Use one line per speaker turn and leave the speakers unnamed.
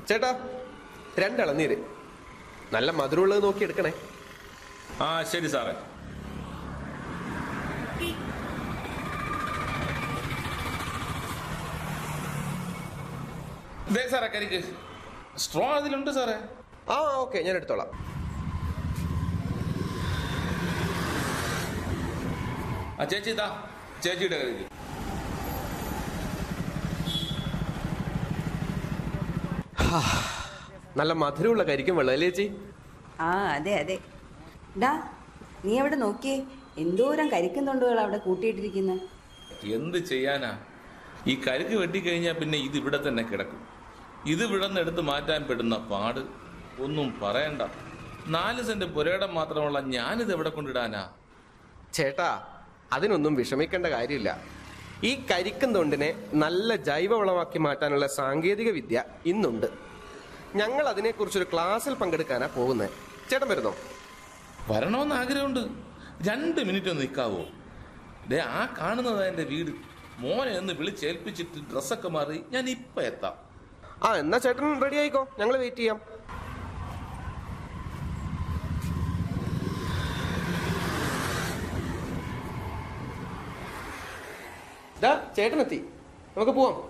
ചേട്ടാ രണ്ടിളനീര് നല്ല മധുരമുള്ളത് നോക്കി എടുക്കണേ
ആ ശരി സാറേ ദേ സാറേ കരിക്ക് സ്ട്രോ അതിലുണ്ട് സാറേ
ആ ഓക്കെ ഞാൻ എടുത്തോളാം
ആ ചേച്ചി ഇതാ ചേച്ചിയുടെ കരിക്ക്
നല്ല മധുരമുള്ള കരിക്കും വെള്ളം അല്ലേ ചേച്ചി
ആ അതെ അതെ ഡാ നീ അവിടെ നോക്കിയേ എന്തോരം കരിക്കുന്നുണ്ടുകൾ അവിടെ കൂട്ടിയിട്ടിരിക്കുന്നത്
എന്ത് ചെയ്യാനാ ഈ കരിക്ക് വെട്ടിക്കഴിഞ്ഞാൽ പിന്നെ ഇത് ഇവിടെ തന്നെ കിടക്കും ഇത് ഇവിടെ നിന്ന് എടുത്ത് മാറ്റാൻ പെടുന്ന പാട് ഒന്നും പറയണ്ട നാല് സെന്റ് പുരയിടം മാത്രമുള്ള ഞാനിത് എവിടെ കൊണ്ടിടാനാ
ചേട്ടാ അതിനൊന്നും വിഷമിക്കേണ്ട കാര്യമില്ല ഈ കരിക്കും തൊണ്ടിനെ നല്ല ജൈവവളമാക്കി മാറ്റാനുള്ള സാങ്കേതിക വിദ്യ ഇന്നുണ്ട് ഞങ്ങൾ അതിനെക്കുറിച്ചൊരു ക്ലാസ്സിൽ പങ്കെടുക്കാനാ പോകുന്നത് ചേട്ടൻ വരുന്നോ
വരണമെന്ന് ആഗ്രഹമുണ്ട് രണ്ട് മിനിറ്റ് ഒന്ന് നിൽക്കാവോ ദേ ആ കാണുന്നതാ എൻ്റെ വീട് മോനെ ഒന്ന് വിളിച്ചേൽപ്പിച്ചിട്ട് ഡ്രസ്സൊക്കെ മാറി ഞാൻ ഇപ്പം എത്താം
ആ എന്നാ ചേട്ടൻ റെഡി ആയിക്കോ ഞങ്ങൾ വെയിറ്റ് ചെയ്യാം ദാ ചേട്ടനെത്തി നമുക്ക് പോവാം